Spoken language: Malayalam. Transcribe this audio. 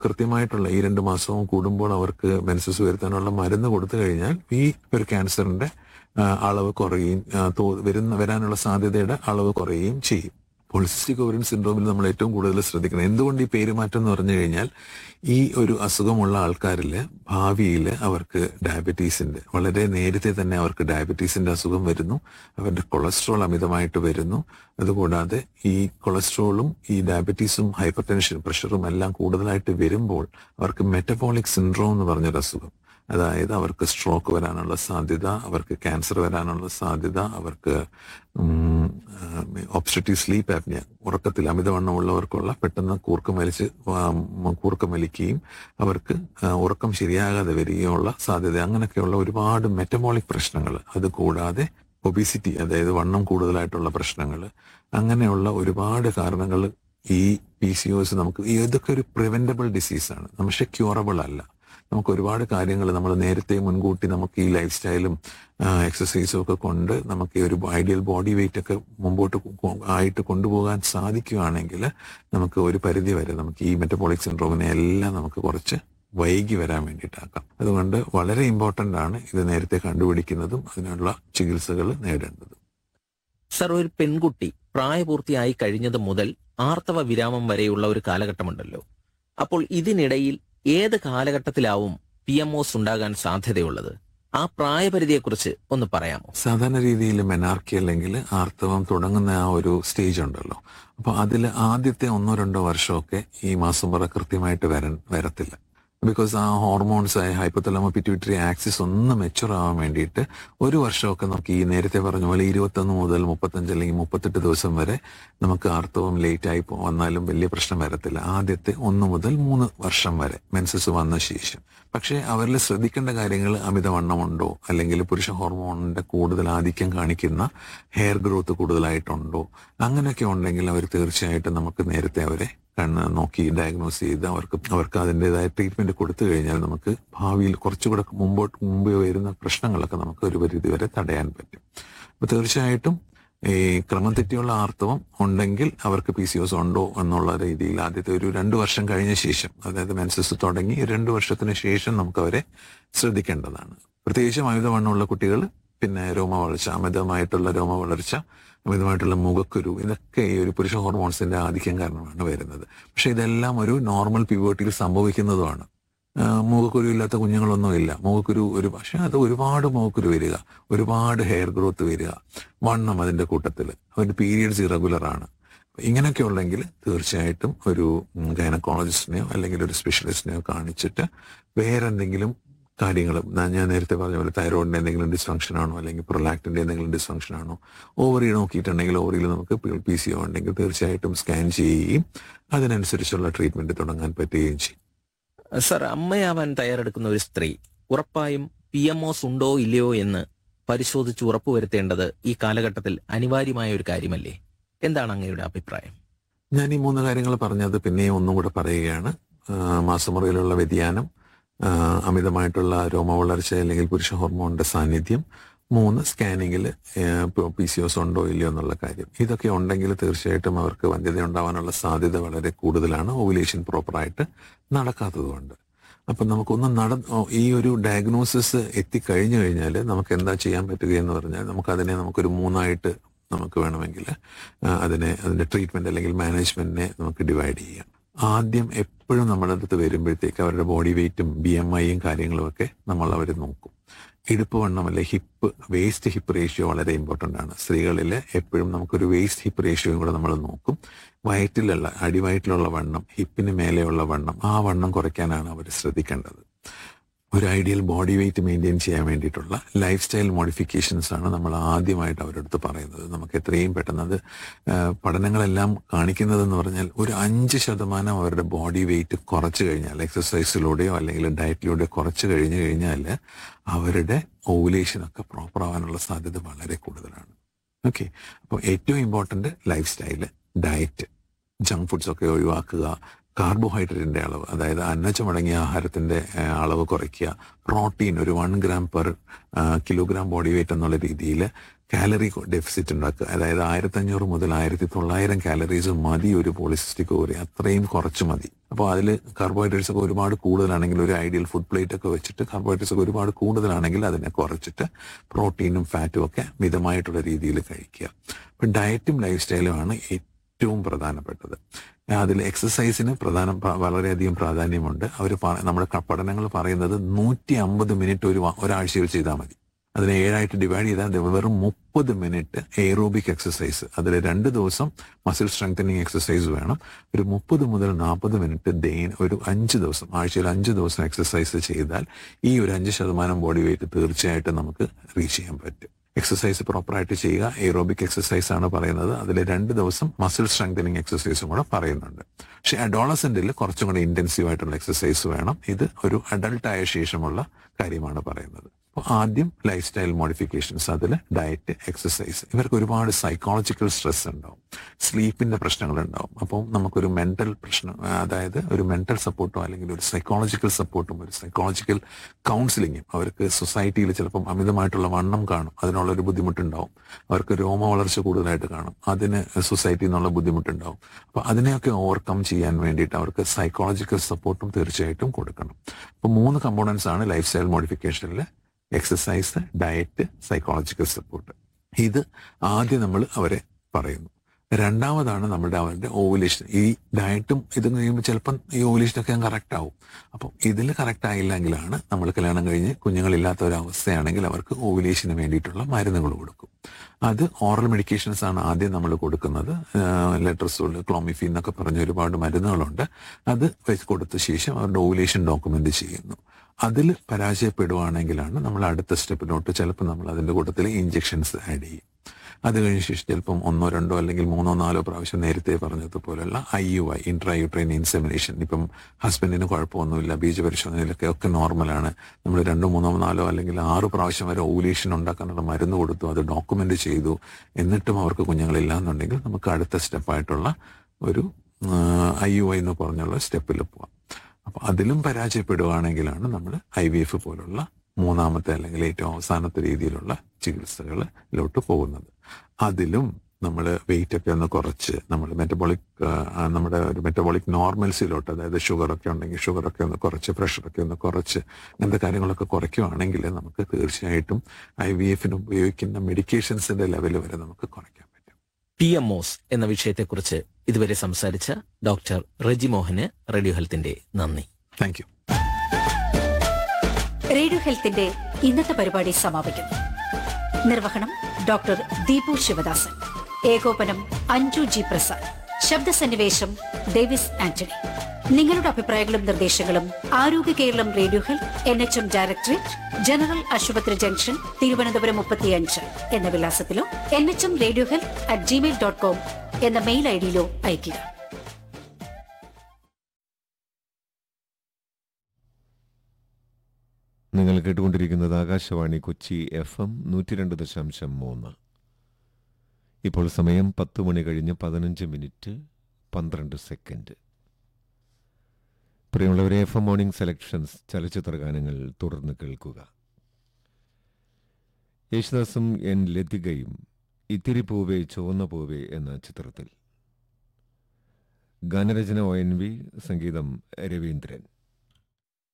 കൃത്യമായിട്ടുള്ള ഈ രണ്ട് മാസവും കൂടുമ്പോൾ അവർക്ക് മെൻസസ് വരുത്താനുള്ള മരുന്ന് കൊടുത്തു കഴിഞ്ഞാൽ ഈ ഒരു ക്യാൻസറിന്റെ ആ, അളവ് കുറയുകയും ആ, തോ- വരുന്ന വരാനുള്ള സാധ്യതയുടെ അളവ് കുറയുകയും ചെയ്യും പോളിസിസ്റ്റിക് ഓവറിൻ സിൻഡ്രോമിൽ നമ്മൾ ഏറ്റവും കൂടുതൽ ശ്രദ്ധിക്കണം എന്തുകൊണ്ട് ഈ പേരുമാറ്റം എന്ന് പറഞ്ഞു കഴിഞ്ഞാൽ ഈ ഒരു അസുഖമുള്ള ആൾക്കാരിൽ ഭാവിയിൽ അവർക്ക് ഡയബറ്റീസിന്റെ വളരെ നേരത്തെ തന്നെ അവർക്ക് ഡയബറ്റീസിന്റെ അസുഖം വരുന്നു അവരുടെ കൊളസ്ട്രോൾ അമിതമായിട്ട് വരുന്നു അതുകൂടാതെ ഈ കൊളസ്ട്രോളും ഈ ഡയബറ്റീസും ഹൈപ്പർ ടെൻഷനും പ്രഷറും എല്ലാം കൂടുതലായിട്ട് വരുമ്പോൾ അവർക്ക് മെറ്റബോളിക് സിൻഡ്രോം എന്ന് പറഞ്ഞൊരു അസുഖം അതായത് അവർക്ക് സ്ട്രോക്ക് വരാനുള്ള സാധ്യത അവർക്ക് ക്യാൻസർ വരാനുള്ള സാധ്യത അവർക്ക് ഒബ്സ്ട്രക്റ്റീവ് സ്ലീപ്പ് ആപ്നിയ ഉറക്കത്തിൽ അമിതവണ്ണമുള്ളവർക്കുള്ള പെട്ടെന്ന് കൂർക്കം വലിച്ച് ആ, കൂർക്കം വലിക്കുകയും അവർക്ക് ആ, ഉറക്കം ശരിയാകാതെ വരികയുള്ള സാധ്യത അങ്ങനെയൊക്കെയുള്ള ഒരുപാട് മെറ്റബോളിക് പ്രശ്നങ്ങൾ അത് കൂടാതെ ഒബിസിറ്റി അതായത് വണ്ണം കൂടുതലായിട്ടുള്ള പ്രശ്നങ്ങൾ അങ്ങനെയുള്ള ഒരുപാട് കാരണങ്ങൾ ഈ പി സി ഒസ് നമുക്ക് ഇതൊക്കെ ഒരു പ്രിവെന്റബിൾ ഡിസീസാണ് പക്ഷെ ക്യൂറബിൾ അല്ല നമുക്ക് ഒരുപാട് കാര്യങ്ങൾ നമ്മൾ നേരത്തെ മുൻകൂട്ടി നമുക്ക് ഈ ലൈഫ് സ്റ്റൈലും എക്സസൈസും ഒക്കെ കൊണ്ട് നമുക്ക് ഈ ഒരു ഐഡിയൽ ബോഡി വെയിറ്റ് ഒക്കെ മുമ്പോട്ട് കൊ- ആയിട്ട് കൊണ്ടുപോകാൻ സാധിക്കുകയാണെങ്കിൽ നമുക്ക് ഒരു പരിധി വരെ നമുക്ക് ഈ മെറ്റബോളിക് സിൻഡ്രോമിനെ എല്ലാം നമുക്ക് കുറച്ച് വൈകി വരാൻ വേണ്ടിയിട്ടാക്കാം അതുകൊണ്ട് വളരെ ഇമ്പോർട്ടന്റ് ആണ് ഇത് നേരത്തെ കണ്ടുപിടിക്കുന്നതും അതിനുള്ള ചികിത്സകൾ നേടേണ്ടതും സർ ഒരു പെൺകുട്ടി പ്രായപൂർത്തിയായി കഴിഞ്ഞത് മുതൽ ആർത്തവ വിരാമം വരെയുള്ള ഒരു കാലഘട്ടമുണ്ടല്ലോ അപ്പോൾ ഇതിനിടയിൽ ഏത് കാലഘട്ടത്തിലാവും പി എം ഒസ് ഉണ്ടാകാൻ സാധ്യതയുള്ളത് ആ പ്രായപരിധിയെക്കുറിച്ച് ഒന്ന് പറയാമോ സാധാരണ രീതിയിൽ മെനാർക്കി അല്ലെങ്കിൽ ആർത്തവം തുടങ്ങുന്ന ആ ഒരു സ്റ്റേജ് ഉണ്ടല്ലോ അപ്പൊ അതിൽ ആദ്യത്തെ ഒന്നോ രണ്ടോ വർഷമൊക്കെ ഈ മാസം പറ കൃത്യമായിട്ട് വരൻ വരത്തില്ല ബിക്കോസ് ആ ഹോർമോൺസ് ആയ ഹൈപ്പത്തലമോ പിറ്റ്യൂട്ടറി ആക്സിസ് ഒന്ന് മെച്ചുർ ആവാൻ വേണ്ടിയിട്ട് ഒരു വർഷമൊക്കെ നമുക്ക് ഈ നേരത്തെ പറഞ്ഞ പോലെ ഇരുപത്തൊന്ന് മുതൽ മുപ്പത്തഞ്ച് അല്ലെങ്കിൽ മുപ്പത്തെട്ട് ദിവസം വരെ നമുക്ക് ആർത്തവം ലേറ്റ് ആയി പോ- വന്നാലും വലിയ പ്രശ്നം വരത്തില്ല ആദ്യത്തെ ഒന്ന് മുതൽ മൂന്ന് വർഷം വരെ മെൻസസ് വന്ന ശേഷം പക്ഷേ അവരിൽ ശ്രദ്ധിക്കേണ്ട കാര്യങ്ങൾ അമിതവണ്ണമുണ്ടോ അല്ലെങ്കിൽ പുരുഷ ഹോർമോണിന്റെ കൂടുതൽ ആധിക്യം കാണിക്കുന്ന ഹെയർ ഗ്രോത്ത് കൂടുതലായിട്ടുണ്ടോ അങ്ങനെയൊക്കെ ഉണ്ടെങ്കിൽ അവർ തീർച്ചയായിട്ടും നമുക്ക് നേരത്തെ അവരെ കണ്ണ് നോക്കി ഡയഗ്നോസ് ചെയ്ത് അവർക്ക് അവർക്ക് അതിൻ്റെതായ ട്രീറ്റ്മെന്റ് കൊടുത്തു കഴിഞ്ഞാൽ നമുക്ക് ഭാവിയിൽ കുറച്ചുകൂടെ മുമ്പോട്ട് മുമ്പ് വരുന്ന പ്രശ്നങ്ങളൊക്കെ നമുക്ക് ഒരു പരിധി വരെ തടയാൻ പറ്റും അപ്പൊ തീർച്ചയായിട്ടും ഈ ക്രമം തെറ്റിയുള്ള ആർത്തവം ഉണ്ടെങ്കിൽ അവർക്ക് പി സി ഒസ് ഉണ്ടോ എന്നുള്ള രീതിയിൽ ആദ്യത്തെ ഒരു രണ്ടു വർഷം കഴിഞ്ഞ ശേഷം അതായത് മെൻസസ് തുടങ്ങി രണ്ടു വർഷത്തിന് ശേഷം നമുക്ക് അവരെ ശ്രദ്ധിക്കേണ്ടതാണ് പ്രത്യേകിച്ചും അമിതവണ്ണമുള്ള കുട്ടികൾ പിന്നെ രോമ വളർച്ച അമിതമായിട്ടുള്ള രോമ വളർച്ച അമിതമായിട്ടുള്ള മുഖക്കുരു ഇതൊക്കെ ഈ ഒരു പുരുഷ ഹോർമോൺസിന്റെ ആധിക്യം കാരണമാണ് വരുന്നത് പക്ഷെ ഇതെല്ലാം ഒരു നോർമൽ പ്യൂബർട്ടിയിൽ സംഭവിക്കുന്നതുമാണ് ആ, മുഖക്കുരു ഇല്ലാത്ത കുഞ്ഞുങ്ങളൊന്നും ഇല്ല മുഖക്കുരു ഒരു പക്ഷെ അത് ഒരുപാട് മുഖക്കുരു വരിക ഒരുപാട് ഹെയർ ഗ്രോത്ത് വരിക വണ്ണം അതിന്റെ കൂട്ടത്തിൽ അവന്റെ പീരിയഡ്സ് ഇറഗുലർ ആണ് ഇങ്ങനെയൊക്കെ ഉണ്ടെങ്കിൽ തീർച്ചയായിട്ടും ഒരു ഗൈനക്കോളജിസ്റ്റിനെയോ അല്ലെങ്കിൽ ഒരു സ്പെഷ്യലിസ്റ്റിനെയോ കാണിച്ചിട്ട് വേറെ എന്തെങ്കിലും കാര്യങ്ങൾ ഞാൻ നേരത്തെ പറഞ്ഞ പോലെ തൈറോയിഡിന്റെ എന്തെങ്കിലും ഡിസ്ഫങ്ഷൻ ആണോ അല്ലെങ്കിൽ പ്രൊലാക്ടിന്റെ എന്തെങ്കിലും ഡിസ്ഫങ്ഷൻ ആണോ ഓവറി നോക്കിയിട്ടുണ്ടെങ്കിൽ ഓവറിയിൽ നമുക്ക് പി സി ഒ ഉണ്ടെങ്കിൽ തീർച്ചയായിട്ടും സ്കാൻ ചെയ്യുകയും അതിനനുസരിച്ചുള്ള ട്രീറ്റ്മെന്റ് തുടങ്ങാൻ പറ്റുകയും ചെയ്യും സർ അമ്മയാവാൻ തയ്യാറെടുക്കുന്ന ഒരു സ്ത്രീ ഉറപ്പായും പി എം ഒസ് ഉണ്ടോ ഇല്ലയോ എന്ന് പരിശോധിച്ച് ഉറപ്പുവരുത്തേണ്ടത് ഈ കാലഘട്ടത്തിൽ അനിവാര്യമായ ഒരു കാര്യമല്ലേ എന്താണ് അങ്ങയുടെ അഭിപ്രായം ഞാൻ ഈ മൂന്ന് കാര്യങ്ങൾ പറഞ്ഞത് പിന്നെയും ഒന്നും കൂടെ പറയുകയാണ് ആ, മാസമുറയിലുള്ള വ്യതിയാനം ആ, അമിതമായിട്ടുള്ള രോമവളർച്ച അല്ലെങ്കിൽ പുരുഷ ഹോർമോണിന്റെ സാന്നിധ്യം മൂന്ന് സ്കാനിങ്ങിൽ പി സി ഒസ് ഉണ്ടോ ഇല്ലയോ എന്നുള്ള കാര്യം ഇതൊക്കെ ഉണ്ടെങ്കിൽ തീർച്ചയായിട്ടും അവർക്ക് വന്ധ്യത ഉണ്ടാവാനുള്ള സാധ്യത വളരെ കൂടുതലാണ് ഓവുലേഷൻ പ്രോപ്പറായിട്ട് നടക്കാത്തതുകൊണ്ട് അപ്പം നമുക്കൊന്ന് നട ഈ ഒരു ഡയഗ്നോസിസ് എത്തിക്കഴിഞ്ഞു കഴിഞ്ഞാൽ നമുക്ക് എന്താ ചെയ്യാൻ പറ്റുക എന്ന് പറഞ്ഞാൽ നമുക്കതിനെ നമുക്കൊരു മൂന്നായിട്ട് നമുക്ക് വേണമെങ്കിൽ ആ, അതിനെ അതിന്റെ ട്രീറ്റ്മെന്റ് അല്ലെങ്കിൽ മാനേജ്മെന്റിനെ നമുക്ക് ഡിവൈഡ് ചെയ്യാം ആദ്യം എപ്പോഴും നമ്മുടെ അടുത്ത് വരുമ്പോഴത്തേക്ക് അവരുടെ ബോഡി വെയിറ്റും ബി എം ഐയും കാര്യങ്ങളും ഒക്കെ നമ്മൾ അവർ നോക്കും ഇടുപ്പ് വണ്ണം അല്ലെ ഹിപ്പ് വേസ്റ്റ് ഹിപ്പ് റേഷ്യോ വളരെ ഇമ്പോർട്ടന്റ് ആണ് സ്ത്രീകളിൽ എപ്പോഴും നമുക്കൊരു വേസ്റ്റ് ഹിപ്പ് റേഷ്യോയും കൂടെ നമ്മൾ നോക്കും വയറ്റിലുള്ള അടിവയറ്റിലുള്ള വണ്ണം ഹിപ്പിന് മേലെയുള്ള വണ്ണം ആ വണ്ണം കുറയ്ക്കാനാണ് അവർ ശ്രദ്ധിക്കേണ്ടത് ഒരു ഐഡിയൽ ബോഡി വെയിറ്റ് മെയിൻറ്റെയിൻ ചെയ്യാൻ വേണ്ടിയിട്ടുള്ള ലൈഫ് സ്റ്റൈൽ മോഡിഫിക്കേഷൻസ് ആണ് നമ്മൾ ആദ്യമായിട്ട് അവരുടെ അടുത്ത് പറയുന്നത് നമുക്ക് എത്രയും പെട്ടെന്ന് അത് ആ, പഠനങ്ങളെല്ലാം കാണിക്കുന്നതെന്ന് പറഞ്ഞാൽ ഒരു അഞ്ച് ശതമാനം അവരുടെ ബോഡി വെയിറ്റ് കുറച്ച് കഴിഞ്ഞാൽ എക്സസൈസിലൂടെയോ അല്ലെങ്കിൽ ഡയറ്റിലൂടെയോ കുറച്ച് കഴിഞ്ഞു കഴിഞ്ഞാൽ അവരുടെ ഓവുലേഷൻ ഒക്കെ പ്രോപ്പർ ആവാനുള്ള സാധ്യത വളരെ കൂടുതലാണ് ഓക്കെ അപ്പോൾ ഏറ്റവും important life style diet junk foods ഒക്കെ ഒഴിവാക്കുക കാർബോഹൈഡ്രേറ്റിന്റെ അളവ് അതായത് അന്നജമടങ്ങിയ ആഹാരത്തിന്റെ ആ, അളവ് കുറയ്ക്കുക പ്രോട്ടീൻ ഒരു one gram per kilogram body weight എന്നുള്ള രീതിയിൽ കാലറി ഡെഫിസിറ്റ് ഉണ്ടാക്കുക അതായത് ആയിരത്തഞ്ഞൂറ് മുതൽ ആയിരത്തി തൊള്ളായിരം കാലറീസ് മതി ഒരു പോളിസിസ്റ്റിക് ഓവറി അത്രയും കുറച്ച് മതി അപ്പോൾ അതിൽ കാർബോഹൈഡ്രേറ്റ്സ് ഒക്കെ ഒരുപാട് കൂടുതലാണെങ്കിൽ ഒരു ഐഡിയൽ ഫുഡ് പ്ലേറ്റ് ഒക്കെ വെച്ചിട്ട് കാർബോഹൈഡ്രേറ്റ്സ് ഒക്കെ ഒരുപാട് കൂടുതലാണെങ്കിൽ അതിനെ കുറച്ചിട്ട് പ്രോട്ടീനും ഫാറ്റും ഒക്കെ മിതമായിട്ടുള്ള രീതിയിൽ കഴിക്കുക അപ്പം ഡയറ്റും ലൈഫ് സ്റ്റൈലുമാണ് ഏറ്റവും പ്രധാനപ്പെട്ടത് അതിൽ എക്സസൈസിന് പ്രധാനം പ്ര- വളരെയധികം പ്രാധാന്യമുണ്ട് അവർ നമ്മുടെ ക- പഠനങ്ങൾ പറയുന്നത് നൂറ്റി അമ്പത് മിനിറ്റ് ഒരു വ- ഒരാഴ്ചയിൽ ചെയ്താൽ മതി അതിനെ ഏഴായിട്ട് ഡിവൈഡ് ചെയ്താൽ ദേ വെറും മുപ്പത് മിനിറ്റ് എയറോബിക് എക്സസൈസ് അതിൽ രണ്ട് ദിവസം മസിൽ സ്ട്രെങ്തനിങ് എക്സസൈസ് വേണം ഒരു മുപ്പത് മുതൽ നാൽപ്പത് മിനിറ്റ് ദൈൻ ഒരു അഞ്ച് ദിവസം ആഴ്ചയിൽ അഞ്ച് ദിവസം എക്സസൈസ് ചെയ്താൽ ഈ ഒരു അഞ്ച് ശതമാനം ബോഡി വെയിറ്റ് തീർച്ചയായിട്ടും നമുക്ക് റീച്ച് ചെയ്യാൻ പറ്റും എക്സസൈസ് പ്രോപ്പറായിട്ട് ചെയ്യുക എയറോബിക് എക്സസൈസ് ആണ് പറയുന്നത് അതിൽ രണ്ട് ദിവസം മസിൽ സ്ട്രെങ്തനിങ് എക്സസൈസും കൂടെ പറയുന്നുണ്ട് പക്ഷെ അഡോളസെന്റിൽ കുറച്ചും കൂടെ ഇന്റൻസീവ് ആയിട്ടുള്ള എക്സസൈസ് വേണം ഇത് ഒരു അഡൾട്ട് ആയ ശേഷമുള്ള കാര്യമാണ് പറയുന്നത് അപ്പോൾ ആദ്യം ലൈഫ് സ്റ്റൈൽ മോഡിഫിക്കേഷൻസ് അതിൽ ഡയറ്റ് എക്സസൈസ് ഇവർക്ക് ഒരുപാട് സൈക്കോളജിക്കൽ സ്ട്രെസ് ഉണ്ടാവും സ്ലീപ്പിന്റെ പ്രശ്നങ്ങൾ ഉണ്ടാവും അപ്പം നമുക്കൊരു മെന്റൽ പ്രശ്നം അതായത് ഒരു മെന്റൽ സപ്പോർട്ടോ അല്ലെങ്കിൽ ഒരു സൈക്കോളജിക്കൽ സപ്പോർട്ടും ഒരു സൈക്കോളജിക്കൽ കൗൺസിലിങ്ങും അവർക്ക് സൊസൈറ്റിയിൽ ചിലപ്പം അമിതമായിട്ടുള്ള വണ്ണം കാണും അതിനുള്ള ഒരു ബുദ്ധിമുട്ടുണ്ടാവും അവർക്ക് രോമ വളർച്ച കൂടുതലായിട്ട് കാണും അതിന് സൊസൈറ്റിയിൽ നിന്നുള്ള ബുദ്ധിമുട്ടുണ്ടാവും അപ്പൊ അതിനെയൊക്കെ ഓവർകം ചെയ്യാൻ വേണ്ടിയിട്ട് അവർക്ക് സൈക്കോളജിക്കൽ സപ്പോർട്ടും തീർച്ചയായിട്ടും കൊടുക്കണം അപ്പൊ മൂന്ന് കമ്പോണൻസ് ആണ് ലൈഫ് സ്റ്റൈൽ മോഡിഫിക്കേഷനിൽ എക്സസൈസ് ഡയറ്റ് സൈക്കോളജിക്കൽ സപ്പോർട്ട് ഇത് ആദ്യം നമ്മൾ അവരെ പറയുന്നു രണ്ടാമതാണ് നമ്മുടെ അവരുടെ ഓവുലേഷൻ ഈ ഡയറ്റും ഇതും കഴിയുമ്പോൾ ചിലപ്പം ഈ ഓവുലേഷനൊക്കെ കറക്റ്റ് ആവും അപ്പം ഇതിൽ കറക്റ്റ് ആയില്ലെങ്കിലാണ് നമ്മൾ കല്യാണം കഴിഞ്ഞ് കുഞ്ഞുങ്ങളില്ലാത്ത ഒരു അവസ്ഥയാണെങ്കിൽ അവർക്ക് ഓവുലേഷന് വേണ്ടിയിട്ടുള്ള മരുന്നുകൾ കൊടുക്കും അത് ഓറൽ മെഡിക്കേഷൻസ് ആണ് ആദ്യം നമ്മൾ കൊടുക്കുന്നത് ലെട്രസോൾ ക്ലോമിഫി എന്നൊക്കെ പറഞ്ഞ ഒരുപാട് മരുന്നുകളുണ്ട് അത് വെച്ച് കൊടുത്ത ശേഷം അവരുടെ ഓവുലേഷൻ ഡോക്യുമെന്റ് ചെയ്യുന്നു അതിൽ പരാജയപ്പെടുവാണെങ്കിലാണ് നമ്മൾ അടുത്ത സ്റ്റെപ്പിലോട്ട് ചിലപ്പോൾ നമ്മൾ അതിന്റെ കൂട്ടത്തിൽ ഇഞ്ചെക്ഷൻസ് ആഡ് ചെയ്യും അത് കഴിഞ്ഞ ശേഷം ചിലപ്പം ഒന്നോ രണ്ടോ അല്ലെങ്കിൽ മൂന്നോ നാലോ പ്രാവശ്യം നേരത്തെ പറഞ്ഞതുപോലുള്ള I U I intrauterine insemination ഇപ്പം ഹസ്ബൻഡിന് കുഴപ്പമൊന്നുമില്ല ബീജപരിശോധനയിലൊക്കെ ഒക്കെ നോർമലാണ് നമ്മൾ രണ്ടോ മൂന്നോ നാലോ അല്ലെങ്കിൽ ആറ് പ്രാവശ്യം വരെ ഓവുലേഷൻ ഉണ്ടാക്കാനുള്ള മരുന്ന് കൊടുത്തു അത് ഡോക്യുമെന്റ് ചെയ്തു എന്നിട്ടും അവർക്ക് കുഞ്ഞുങ്ങളില്ല എന്നുണ്ടെങ്കിൽ നമുക്ക് അടുത്ത സ്റ്റെപ്പായിട്ടുള്ള ഒരു ഐ യു ഐ എന്ന് പറഞ്ഞുള്ള സ്റ്റെപ്പിൽ പോവാം അപ്പൊ അതിലും പരാജയപ്പെടുകയാണെങ്കിലാണ് നമ്മൾ ഐ വി എഫ് പോലുള്ള മൂന്നാമത്തെ അല്ലെങ്കിൽ ഏറ്റവും അവസാനത്തെ രീതിയിലുള്ള ചികിത്സകളിലോട്ട് പോകുന്നത് അതിലും നമ്മൾ വെയിറ്റ് ഒക്കെ ഒന്ന് കുറച്ച് നമ്മൾ മെറ്റബോളിക് നമ്മുടെ ഒരു മെറ്റബോളിക് നോർമൽസിലോട്ട് അതായത് ഷുഗർ ഒക്കെ ഉണ്ടെങ്കിൽ ഷുഗർ ഒക്കെ ഒന്ന് കുറച്ച് പ്രഷർ ഒക്കെ ഒന്ന് കുറച്ച് അങ്ങനത്തെ കാര്യങ്ങളൊക്കെ കുറയ്ക്കുകയാണെങ്കിൽ നമുക്ക് തീർച്ചയായിട്ടും ഐ വി എഫിന് ഉപയോഗിക്കുന്ന മെഡിക്കേഷൻസിന്റെ ലെവൽ വരെ നമുക്ക് കുറയ്ക്കാൻ പറ്റും പി എം ഒസ് എന്ന വിഷയത്തെക്കുറിച്ച് ഇതുവരെ സംസാരിച്ച ഡോക്ടർ റെജി മോഹന് റേഡിയോ ഹെൽത്തിന്റെ നന്ദി താങ്ക് യു റേഡിയോ ഹെൽത്തിന്റെ ഇന്നത്തെ പരിപാടി സമാപിക്കുന്നു നിർവഹണം ഡോക്ടർ ദീപു ശിവദാസൻ ഏകോപനം അഞ്ജു ജി പ്രസാദ് ശബ്ദസന്നിവേശം ഡേവിസ് ആന്റണി നിങ്ങളുടെ അഭിപ്രായങ്ങളും നിർദ്ദേശങ്ങളും Arogya Keralam radio health N H M directorate general ആശുപത്രി ജംഗ്ഷൻ തിരുവനന്തപുരം മുപ്പത്തിയഞ്ച് എന്ന വിലാസത്തിലോ N H M radio health at gmail dot com എന്ന മെയിൽ ഐ ഡിയിലോ അയയ്ക്കുക നിങ്ങൾ കേട്ടുകൊണ്ടിരിക്കുന്നത് ആകാശവാണി കൊച്ചി എഫ് എം നൂറ്റി രണ്ട് ദശാംശം മൂന്ന് ഇപ്പോൾ സമയം പത്ത് മണി കഴിഞ്ഞ് പതിനഞ്ച് മിനിറ്റ് പന്ത്രണ്ട് സെക്കൻഡ് പ്രിയമുള്ളവരെ എഫ് എം മോർണിംഗ് സെലക്ഷൻസ് ചലച്ചിത്ര ഗാനങ്ങൾ തുടർന്ന് കേൾക്കുക യേശുദാസും എൻ ലതികയും ഇത്തിരി പൂവേ ചുവന്ന പൂവേ എന്ന ചിത്രത്തിൽ ഗാനരചന ഒ എൻ വി സംഗീതം രവീന്ദ്രൻ